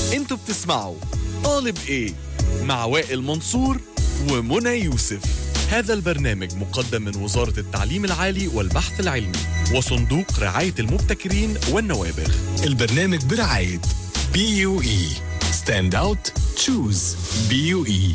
انتوا بتسمعوا طالب ايه مع وائل منصور ومنى يوسف هذا البرنامج مقدم من وزارة التعليم العالي والبحث العلمي وصندوق رعاية المبتكرين والنوابغ البرنامج برعاية بي يو اي ستاند اوت تشوز بي يو اي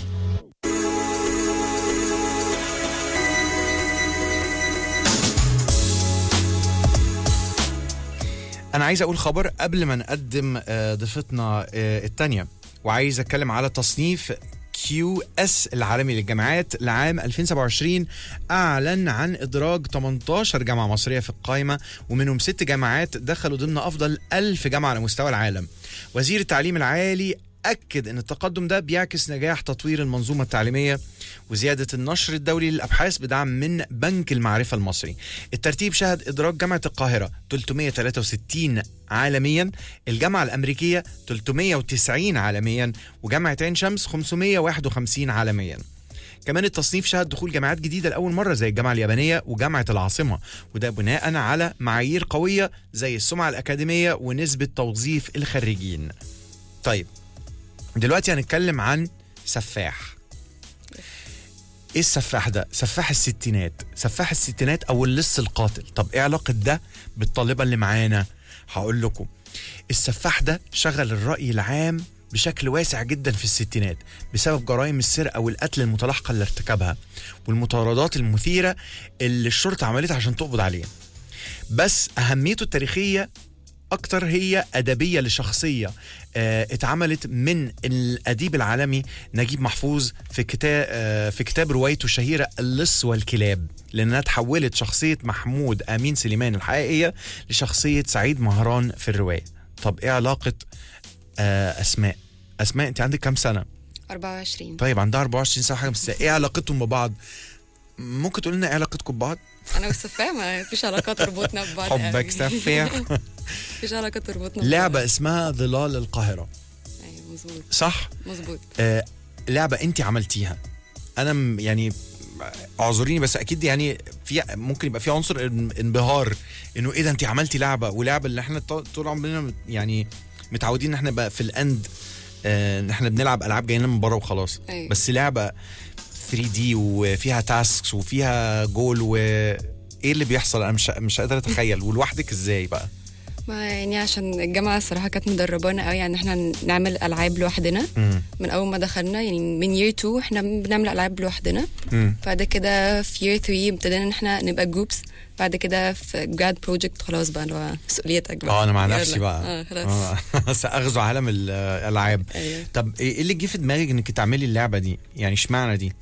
انا عايز اقول خبر قبل ما نقدم آه، ضيفتنا آه، التانية وعايز اتكلم على تصنيف كيو اس العالمي للجامعات لعام 2027 اعلن عن ادراج 18 جامعه مصريه في القائمه ومنهم ست جامعات دخلوا ضمن افضل 1000 جامعه على مستوى العالم وزير التعليم العالي أكد أن التقدم ده بيعكس نجاح تطوير المنظومة التعليمية وزيادة النشر الدولي للأبحاث بدعم من بنك المعرفة المصري الترتيب شهد إدراج جامعة القاهرة 363 عالميا الجامعة الأمريكية 390 عالميا وجامعة عين شمس 551 عالميا كمان التصنيف شهد دخول جامعات جديدة لأول مرة زي الجامعة اليابانية وجامعة العاصمة وده بناء على معايير قوية زي السمعة الأكاديمية ونسبة توظيف الخريجين طيب دلوقتي هنتكلم عن سفاح ايه السفاح ده سفاح الستينات سفاح الستينات او اللص القاتل طب ايه علاقة ده بالطالبة اللي معانا هقول لكم السفاح ده شغل الرأي العام بشكل واسع جدا في الستينات بسبب جرائم السرقة والقتل المتلاحقة اللي ارتكبها والمطاردات المثيرة اللي الشرطة عملتها عشان تقبض عليه بس أهميته التاريخية اكتر هي ادبيه لشخصيه آه اتعملت من الاديب العالمي نجيب محفوظ في كتاب آه في كتاب روايته الشهيره اللص والكلاب لانها تحولت شخصيه محمود امين سليمان الحقيقيه لشخصيه سعيد مهران في الروايه طب ايه علاقه آه اسماء اسماء انت عندك كام سنه 24 طيب عندها 24 سنه حاجه بس ايه علاقتهم ببعض ممكن تقول لنا ايه علاقتكم ببعض انا والسفاح ما فيش علاقه تربطنا ببعض حبك قوي. سفاح مفيش علاقه تربطنا ببعض. لعبه اسمها ظلال القاهره ايوه مظبوط صح مظبوط آه، لعبه انت عملتيها انا م- يعني اعذريني بس اكيد يعني في ممكن يبقى في عنصر ان- انبهار انه ايه ده انت عملتي لعبه ولعبه اللي احنا ط- طول عمرنا مت- يعني متعودين ان احنا بقى في الاند آه، ان احنا بنلعب العاب جايين من بره وخلاص أيوة. بس لعبه 3 دي وفيها تاسكس وفيها جول و ايه اللي بيحصل انا مش مش قادر اتخيل ولوحدك ازاي بقى ما يعني عشان الجامعه الصراحه كانت مدربانا قوي يعني احنا نعمل العاب لوحدنا مم. من اول ما دخلنا يعني من year 2 احنا بنعمل العاب لوحدنا مم. بعد كده في year 3 ابتدينا ان احنا نبقى جروبس بعد كده في جراد بروجكت خلاص بقى اللي هو مسؤوليتك بقى اه انا مع يلا. نفسي بقى اه خلاص آه، ساغزو عالم الالعاب ايوه طب ايه اللي جه في دماغك انك تعملي اللعبه دي يعني اشمعنى دي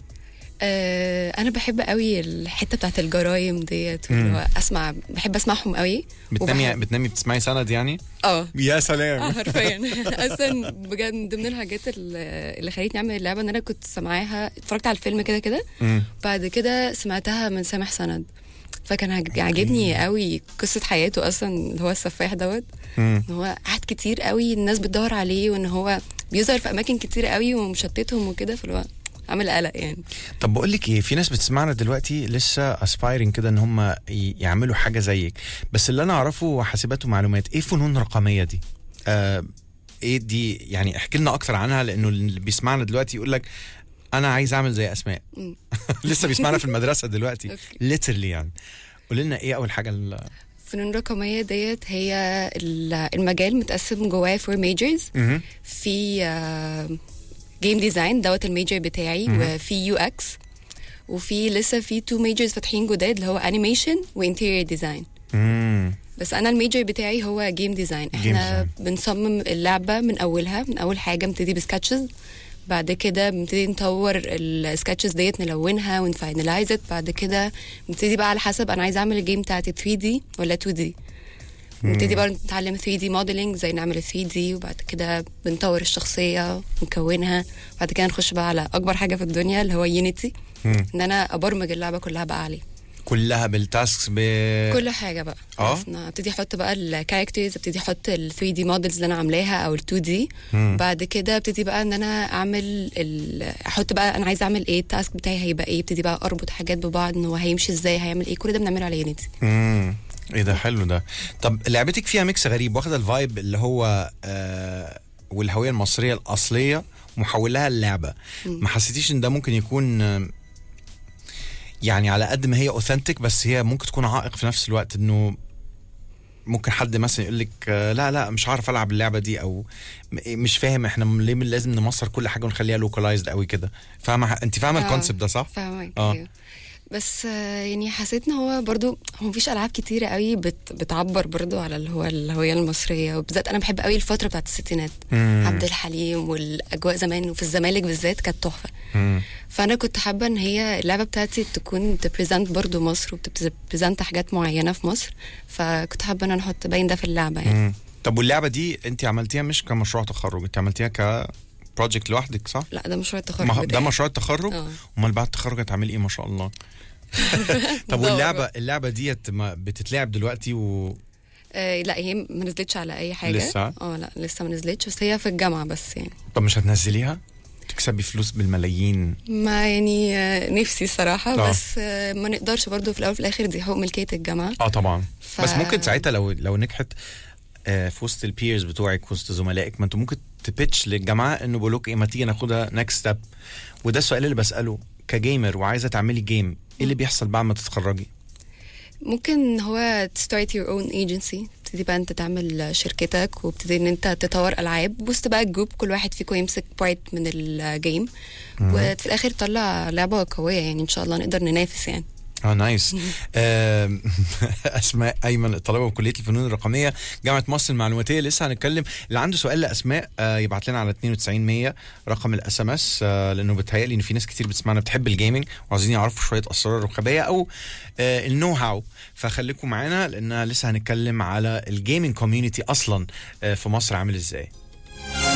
آه انا بحب قوي الحته بتاعت الجرايم ديت مم. واللي هو اسمع بحب اسمعهم قوي بتنامي وبحب- بتنامي بتسمعي سند يعني اه يا اه سلام حرفيا اصلا بجد من ضمن الحاجات اللي اللي خلتني اعمل اللعبه ان انا كنت سامعاها اتفرجت على الفيلم كده كده مم. بعد كده سمعتها من سامح سند فكان عج- عاجبني قوي قصه حياته اصلا اللي هو السفاح دوت مم. ان هو قعد كتير قوي الناس بتدور عليه وان هو بيظهر في اماكن كتير قوي ومشتتهم وكده فاللي هو عامل قلق يعني طب بقول لك ايه في ناس بتسمعنا دلوقتي لسه اسبايرنج كده ان هم ي- يعملوا حاجه زيك بس اللي انا اعرفه حاسبات ومعلومات ايه فنون رقميه دي آه ايه دي يعني احكي لنا اكتر عنها لانه اللي بيسمعنا دلوقتي يقول لك انا عايز اعمل زي اسماء مم. لسه بيسمعنا في المدرسه دلوقتي أوكي. ليترلي يعني قول لنا ايه اول حاجه ال- فنون رقمية ديت هي ال- المجال متقسم جواه فور ميجرز مهم. في جيم ديزاين دوت الميجر بتاعي مهم. وفي يو اكس وفي لسه في تو ميجرز فاتحين جداد اللي هو انيميشن وانتيريور ديزاين مم. بس انا الميجر بتاعي هو جيم ديزاين احنا design. بنصمم اللعبه من اولها من اول حاجه بنبتدي بسكتشز بعد كده بنبتدي نطور السكتشز ديت نلونها ونفاينلايز بعد كده بنبتدي بقى على حسب انا عايزه اعمل الجيم بتاعتي 3 دي ولا 2 دي نبتدي بقى نتعلم 3 دي موديلنج زي نعمل 3 دي وبعد كده بنطور الشخصيه ونكونها بعد كده نخش بقى على اكبر حاجه في الدنيا اللي هو يونيتي مم. ان انا ابرمج اللعبه كلها بقى عليه كلها بالتاسكس ب كل حاجه بقى آه؟ خلاص أنا ابتدي احط بقى الكاركترز ابتدي احط ال 3 دي مودلز اللي انا عاملاها او ال 2 دي مم. بعد كده ابتدي بقى ان انا اعمل ال... احط بقى انا عايزه اعمل ايه التاسك بتاعي هيبقى ايه ابتدي بقى اربط حاجات ببعض ان هو هيمشي ازاي هيعمل ايه كل ده بنعمله على يونيتي امم ايه ده حلو ده طب لعبتك فيها ميكس غريب واخده الفايب اللي هو آه والهويه المصريه الاصليه محولها اللعبه ما حسيتيش ان ده ممكن يكون آه، يعني على قد ما هي اوثنتيك بس هي ممكن تكون عائق في نفس الوقت انه ممكن حد مثلا يقول لك آه، لا لا مش عارف العب اللعبه دي او م- مش فاهم احنا م- ليه لازم نمصر كل حاجه ونخليها لوكالايزد قوي كده فاهمه انت فاهمه آه. الكونسيبت ده صح فاهمك آه. ايوه بس آه، يعني حسيت ان هو برضو هو مفيش العاب كتيره قوي بت بتعبر برضو على اللي هو الهويه المصريه وبالذات انا بحب قوي الفتره بتاعت الستينات مم. عبد الحليم والاجواء زمان وفي الزمالك بالذات كانت تحفه مم. فانا كنت حابه ان هي اللعبه بتاعتي تكون بتبريزنت برضو مصر وبتبريزنت حاجات معينه في مصر فكنت حابه ان انا احط باين ده في اللعبه يعني مم. طب واللعبه دي انت عملتيها مش كمشروع تخرج انت عملتيها كبروجكت لوحدك صح لا ده مشروع التخرج ما هو- ده بتاعي. مشروع التخرج اه. امال بعد التخرج هتعملي ايه ما شاء الله طب دور واللعبه بقى. اللعبه ديت ما بتتلعب دلوقتي و آه لا هي ما نزلتش على اي حاجه لسه؟ اه لا لسه ما نزلتش بس هي في الجامعه بس يعني طب مش هتنزليها تكسبي فلوس بالملايين ما يعني آه، نفسي الصراحة آه. بس آه، ما نقدرش برضو في الأول وفي الآخر دي حقوق ملكية الجامعة اه طبعا ف- بس ممكن ساعتها لو لو نجحت آه، في وسط البيرز بتوعك وسط زملائك ما انتوا ممكن تبيتش للجماعه انه بيقول لك ايه ما تيجي ناخدها نكست ستيب وده السؤال اللي بساله كجيمر وعايزه تعملي جيم ايه اللي بيحصل بعد ما تتخرجي؟ ممكن هو start your own agency تبتدي بقى انت تعمل شركتك وبتبتدي ان انت تطور العاب وسط بقى الجروب كل واحد فيكم يمسك بارت من الجيم وفي الاخر تطلع لعبه قويه يعني ان شاء الله نقدر ننافس يعني اه نايس آم، اسماء ايمن الطالبه بكليه الفنون الرقميه جامعه مصر المعلوماتيه لسه هنتكلم اللي عنده سؤال لاسماء آه، يبعت لنا على 92 100 رقم الاس ام اس لانه بتهيألي ان في ناس كتير بتسمعنا بتحب الجيمنج وعايزين يعرفوا شويه اسرار وخبايا او آه، النو هاو فخليكم معانا لان لسه هنتكلم على الجيمنج كوميونتي اصلا آه، في مصر عامل ازاي